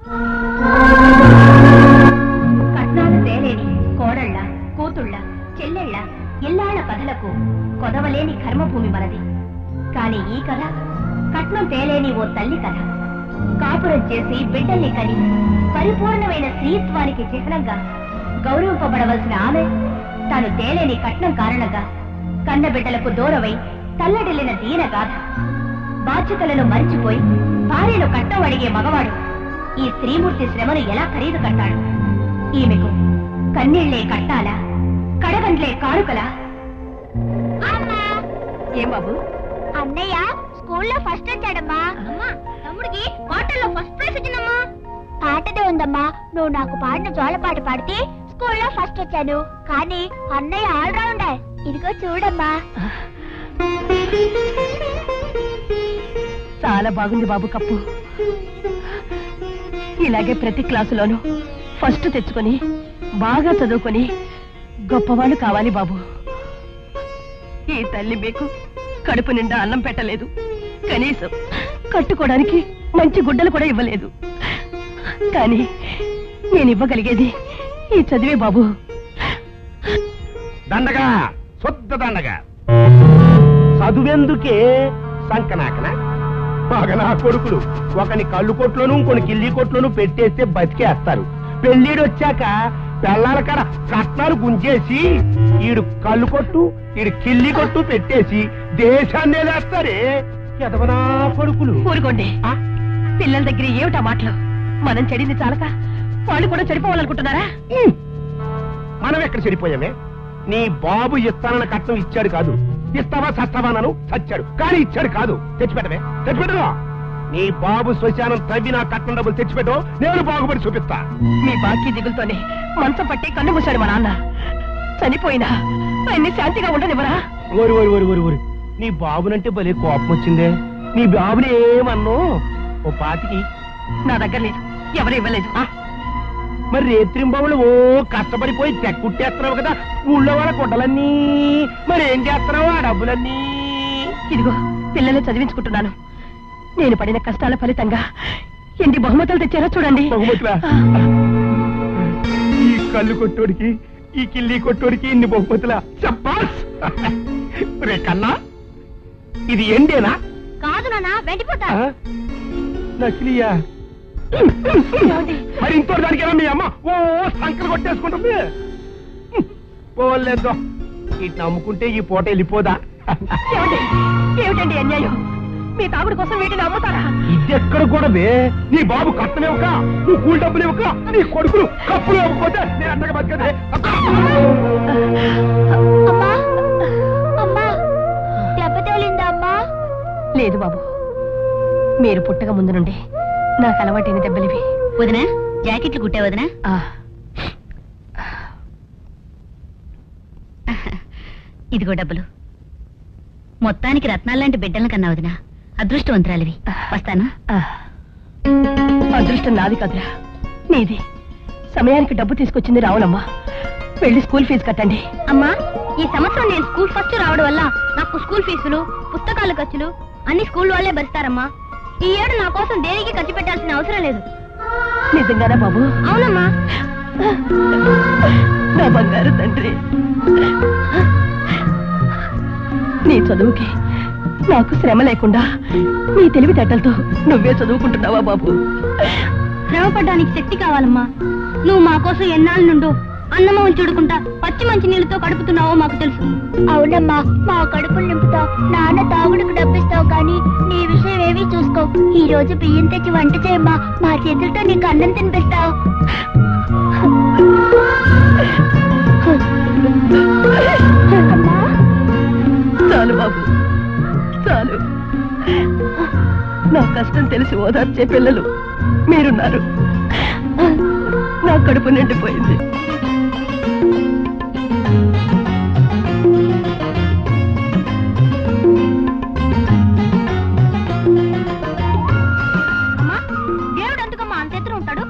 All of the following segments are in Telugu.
కట్నాలు తేలేని కోడళ్ళ కూతుళ్ళ చెల్లెళ్ళ ఇల్లాళ్ల కథలకు కొదవలేని కర్మభూమి మనది కాని ఈ కథ కట్నం తేలేని ఓ తల్లి కథ కాపురం చేసి బిడ్డల్ని కని పరిపూర్ణమైన స్త్రీత్వానికి చిహ్నంగా గౌరవింపబడవలసిన ఆమె తాను తేలేని కట్నం కారణంగా కన్న బిడ్డలకు దూరమై తల్లడిల్లిన దీనగాథ బాధ్యతలను మరిచిపోయి భార్యను కట్టం అడిగే మగవాడు ఈ స్త్రీమూర్తి శ్రమను ఎలా ఖరీదు కట్టాడు ఈమెకు కన్నీళ్లే కట్టాలా కడగండ్లే కానుకలా ఏం బాబు అన్నయ్య స్కూల్లో ఫస్ట్ వచ్చాడమ్మా అమ్మా తమ్ముడికి పాటల్లో ఫస్ట్ ప్రైజ్ వచ్చిందమ్మా పాటదే ఉందమ్మా నువ్వు నాకు పాడిన జోల పాట పాడితే స్కూల్లో ఫస్ట్ వచ్చాను కానీ అన్నయ్య ఆల్ రౌండర్ ఇదిగో చూడమ్మా చాలా బాగుంది బాబు కప్పు ఇలాగే ప్రతి క్లాసులోనూ ఫస్ట్ తెచ్చుకొని బాగా చదువుకొని గొప్పవాళ్ళు కావాలి బాబు ఈ తల్లి మీకు కడుపు నిండా అన్నం పెట్టలేదు కనీసం కట్టుకోవడానికి మంచి గుడ్డలు కూడా ఇవ్వలేదు కానీ నేను ఇవ్వగలిగేది ఈ చదివే బాబు దండగా శుద్ధ దండగా చదువెందుకే సంకనాకన మగనా కొడుకులు ఒకని కళ్ళు కొట్లోను ఇంకొని కిల్లి కొట్లోను పెట్టేస్తే బతికేస్తారు పెళ్ళిడు వచ్చాక పెళ్ళాల కాడ కట్నాలు గుంజేసి ఈడు కళ్ళు కొట్టు ఈడు కిల్లి కొట్టు పెట్టేసి దేశాన్ని వేస్తారే ఎదవనా కొడుకులు ఊరుకోండి ఆ? పిల్లల దగ్గర ఏమిటా మాటలు మనం చెడింది చాలక వాళ్ళు కూడా చెడిపోవాలనుకుంటున్నారా ఉమ్. మనం ఎక్కడ చెడిపోయామే నీ బాబు ఇస్తానన్న కట్నం ఇచ్చాడు కాదు ఇస్తావా సస్తావా నన్ను చచ్చాడు కానీ ఇచ్చాడు కాదు తెచ్చిపెట్టవే తెచ్చిపెట్టవా నీ బాబు శ్మశానం తవ్వి నా కట్నం డబ్బులు తెచ్చిపెట్టు నేను బాగుపడి చూపిస్తా మీ బాకీ దిగులతోనే మంచం పట్టి కన్ను మూశాడు మా నాన్న చనిపోయినా ఆయన్ని శాంతిగా ఉండనివ్వరా ఓరి ఓరి ఓరి ఓరి ఓరి నీ బాబునంటే భలే కోపం వచ్చిందే నీ బాబుని ఏమన్నో ఓ పాతికి నా దగ్గర లేదు ఎవరు ఇవ్వలేదు ఆ, మరి రేత్రింబాబులు ఓ కష్టపడిపోయి తెక్కుట్టేస్తున్నావు కదా ఊళ్ళో వాళ్ళ గుడ్డలన్నీ మరి ఏం చేస్తున్నావు ఆ డబ్బులన్నీ ఇదిగో పిల్లల్ని చదివించుకుంటున్నాను నేను పడిన కష్టాల ఫలితంగా ఎన్ని బహుమతులు తెచ్చారో చూడండి బహుమతులా? ఆ, ఈ కళ్ళు కొట్టోడికి ఈ కిల్లి కొట్టోడికి ఇన్ని బహుమతులా చెప్పాస్ రే కన్నా ఇది ఎండేనా కాదు నాన్న వెండిపోతా ఆ? నకిలియా ఏమండి? మరి ఇంతో దానికి మీ అమ్మ ఓ సంకలు కొట్టేసుకుంటుంది పోలేదు ఇటు నమ్ముకుంటే ఈ పూట వెళ్ళిపోదా ఏమండి? ఏమిటండి అన్యాయం మీ తాగుడు కోసం వీటిని అమ్ముతారా ఇది ఎక్కడ కూడా బే నీ బాబు కట్టలు ఇవ్వక నువ్వు కూలి డబ్బులు ఇవ్వక నీ కొడుకులు కప్పులు ఇవ్వకపోతే నేను అంతగా బతికదే అమ్మా అమ్మా దెబ్బ తేలిందా అమ్మా లేదు బాబు మీరు పుట్టక ముందు నుండి నాకు అలవాటైన దెబ్బలివి వదిన జాకెట్లు కుట్టే వదిన ఆ, ఇదిగో డబ్బులు మొత్తానికి రత్నాల్లాంటి బిడ్డలను కన్నా వదిన అదృష్టవంతురాలివి వస్తాను ఆ. అదృష్టం నాది కదురా నీది సమయానికి డబ్బు తీసుకొచ్చింది రావునమ్మా వెళ్ళి స్కూల్ ఫీజు కట్టండి అమ్మా ఈ సంవత్సరం నేను స్కూల్ ఫస్ట్ రావడం వల్ల నాకు స్కూల్ ఫీజులు పుస్తకాల ఖర్చులు అన్ని స్కూల్ వాళ్ళే భరిస్తారమ్మా ఈ ఏడు నా కోసం దేనికి ఖర్చు పెట్టాల్సిన అవసరం లేదు నిజంగానా బాబు అవునమ్మా నా బంగారు తండ్రి నీ చదువుకి నాకు శ్రమ లేకుండా నీ తెలివితేటలతో నువ్వే చదువుకుంటున్నావా బాబు శ్రమపడ్డానికి శక్తి కావాలమ్మా నువ్వు మా కోసం ఎన్నాళ్ళ నుండో అన్నమని చూడుకుంటా పచ్చి మంచి నీళ్ళతో కడుపుతున్నావో మాకు తెలుసు అవునమ్మా మా కడుపులు నింపుతావు నాన్న తాగుడుకు డబ్బిస్తావు కానీ నీ విషయం ఏమీ చూసుకో ఈ రోజు బియ్యం తెచ్చి వంట చేయమ్మా మా చేతులతో నీకు అన్నం తినిపిస్తావు అమ్మా చాలు బాబు చాలు నా కష్టం తెలిసి ఓదార్చే పిల్లలు మీరున్నారు నా కడుపు నిండిపోయింది అమ్మా దేవుడు ఎందుకమ్మా అంత ఎత్తున ఉంటాడు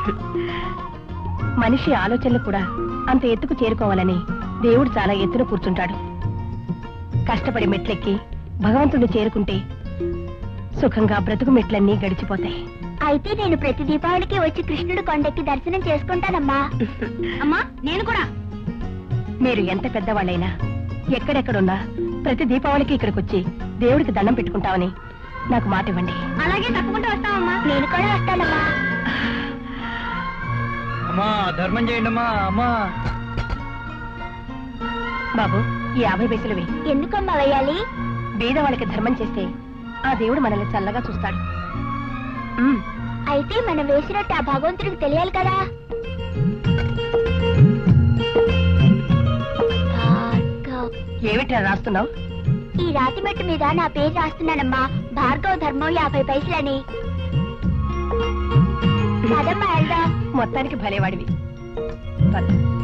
మనిషి ఆలోచనలు కూడా అంత ఎత్తుకు చేరుకోవాలని దేవుడు చాలా ఎత్తున కూర్చుంటాడు కష్టపడి మెట్లెక్కి భగవంతుడిని చేరుకుంటే సుఖంగా బ్రతుకు మెట్లన్నీ గడిచిపోతాయి అయితే నేను ప్రతి దీపావళికి వచ్చి కృష్ణుడు కొండెక్కి దర్శనం చేసుకుంటానమ్మా అమ్మా నేను కూడా మీరు ఎంత పెద్దవాళ్ళైనా ఎక్కడెక్కడున్నా ప్రతి దీపావళికి ఇక్కడికి వచ్చి దేవుడికి దండం పెట్టుకుంటామని నాకు మాట ఇవ్వండి అలాగే తప్పకుండా వస్తామమ్మా నేను కూడా వస్తానమ్మా అమ్మా ధర్మం చేయండి అమ్మా అమ్మా బాబు ఈ యాభై పైసలువి ఎందుకమ్మా వేయాలి బీద వాళ్ళకి ధర్మం చేస్తే ఆ దేవుడు మనల్ని చల్లగా చూస్తాడు ఉమ్, అయితే మనం వేసినట్టు ఆ భగవంతుడికి తెలియాలి కదా భార్గవ్. ఏమిటి అలా రాస్తున్నావు ఈ రాతి మెట్టు మీద నా పేరు రాస్తున్నానమ్మా భార్గవ ధర్మం యాభై పైసలని పదమ్మా వెళ్దాం మొత్తానికి భలేవాడివి పద.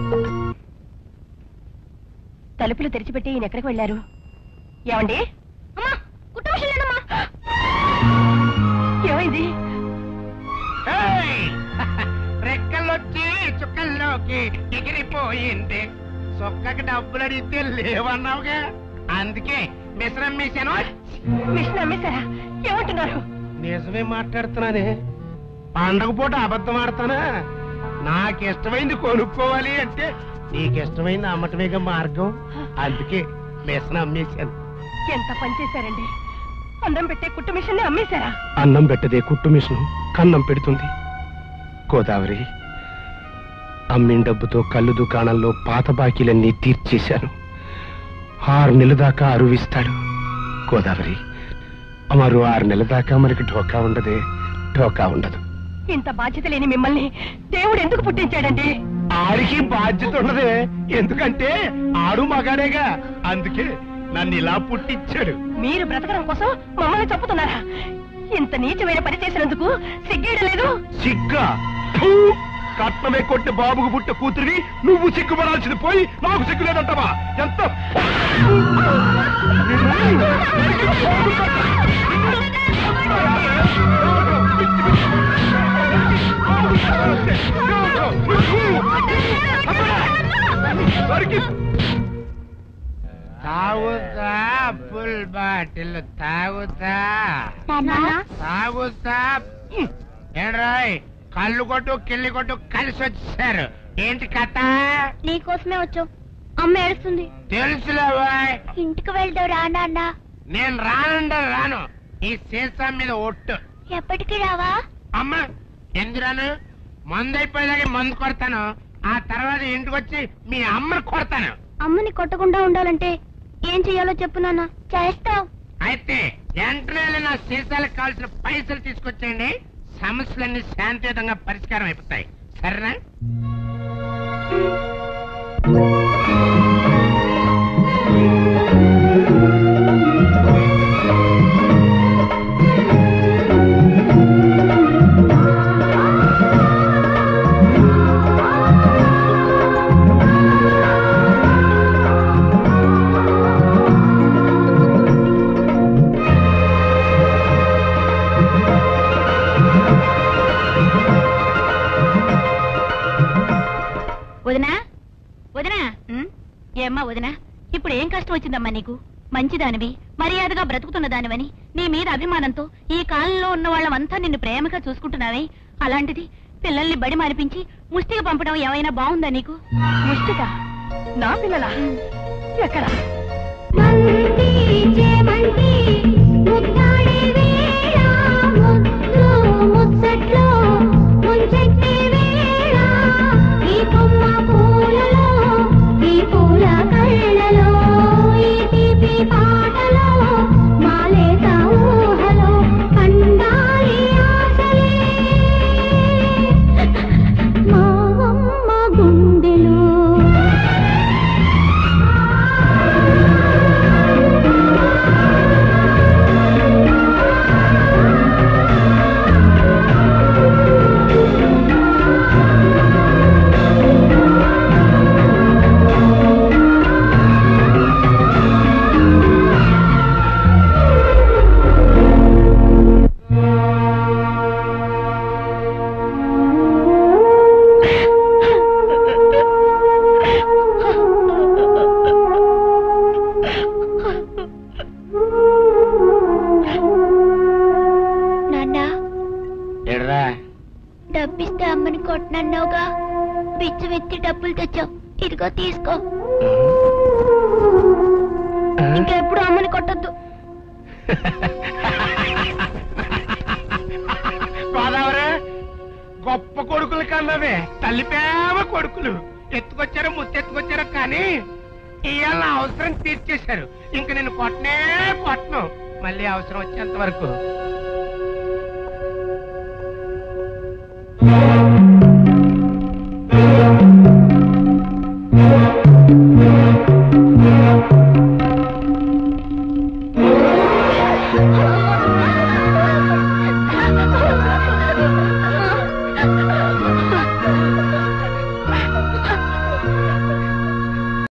తలుపులు తెరిచిపెట్టి ఈయన ఎక్కడికి వెళ్ళారు ఏమండి అమ్మా కుటుంబం ఏమైంది ఏయ్! రెక్కలొచ్చి చుక్కల్లోకి ఎగిరిపోయింది సొక్కకి డబ్బులు అడిగితే లేవన్నావుగా అందుకే మిశ్రం మీసాను మిషన్ అమ్మేశారా ఏమంటున్నారు నిజమే మాట్లాడుతున్నానే పండగ పూట అబద్ధం ఆడతానా నాకిష్టమైంది కొనుక్కోవాలి అంటే నీకిష్టమైంది అమ్మటమేగా మార్గం అందుకే మిషన్ అమ్మేశాను ఎంత పని చేశారండి అందం పెట్టే కుట్టు మిషన్ అమ్మేశారా అన్నం పెట్టదే కుట్టు మిషన్ కన్నం పెడుతుంది గోదావరి అమ్మిన డబ్బుతో కళ్ళు దుకాణంలో పాత బాకీలన్నీ తీర్చేశాను ఆరు నెలల దాకా అరువిస్తాడు గోదావరి మరో ఆరు నెలల దాకా మనకి ఢోకా ఉండదే ఢోకా ఉండదు ఇంత బాధ్యత లేని మిమ్మల్ని దేవుడు ఎందుకు పుట్టించాడండి ఆడికి బాధ్యత ఉండదే ఎందుకంటే ఆడు మగాడేగా అందుకే నన్ను ఇలా పుట్టించాడు మీరు బ్రతకడం కోసం మమ్మల్ని చంపుతున్నారా ఇంత నీచమైన పని చేసినందుకు సిగ్గేయడం సిగ్గా ఫూ! కట్నమే కొట్టే బాబుకు పుట్టే కూతురివి నువ్వు సిగ్గుపడాల్సింది పోయి నాకు సిగ్గు లేదంటవా ఎంత తాగుతా ఫుల్ బాటిల్ తాగుతా తాగుతా ఏంట్రాయ్ కళ్ళు కొట్టు కిల్లి కొట్టు కలిసి వచ్చేసారు ఏంటి కథ నీకోసమే వచ్చు అమ్మ ఏడుస్తుంది తెలుసులేవాయ్ ఇంటికి వెళ్దాం రా నాన్న నేను రానంటే రాను ఈ సీసా మీద ఒట్టు ఎప్పటికి రావా అమ్మ ఎందురాను మందు అయిపోయేదాకా మందు కొడతాను ఆ తర్వాత ఇంటికి వచ్చి మీ అమ్మని కొడతాను అమ్మని కొట్టకుండా ఉండాలంటే ఏం చెయ్యాలో చెప్పు నాన్న చేస్తావు అయితే వెంటనే వెళ్ళి నా సీసాలకు కావాల్సిన పైసలు తీసుకొచ్చేయండి సమస్యలన్నీ శాంతియుతంగా పరిష్కారం అయిపోతాయి సరేనా వదినా వదినా ఏమ్మా వదినా ఇప్పుడు ఏం కష్టం వచ్చిందమ్మా నీకు మంచిదానివి మర్యాదగా బ్రతుకుతున్న దానివని నీ మీద అభిమానంతో ఈ కాలంలో ఉన్న వాళ్ళమంతా నిన్ను ప్రేమగా చూసుకుంటున్నావే అలాంటిది పిల్లల్ని బడి మానిపించి ముష్టిగా పంపడం ఏమైనా బాగుందా నీకు ముష్టిగా నా పిల్లలా ఎక్కడ గుండెలో ఆ అప్పిస్తే అమ్మని కొట్టనన్నావుగా బిచ్చు వెత్తి డబ్బులు తెచ్చావు ఇదిగో తీసుకో ఇంకెప్పుడు అమ్మని కొట్టద్దు గోదావరి గొప్ప కొడుకులు కన్నవే తల్లి ప్రేమ కొడుకులు ఎత్తుకొచ్చారో ముత్తెత్తుకొచ్చారో కానీ ఇవాళ నా అవసరం తీర్చేశారు ఇంక నేను కొట్టనే కొట్టను మళ్ళీ అవసరం వచ్చేంత వరకు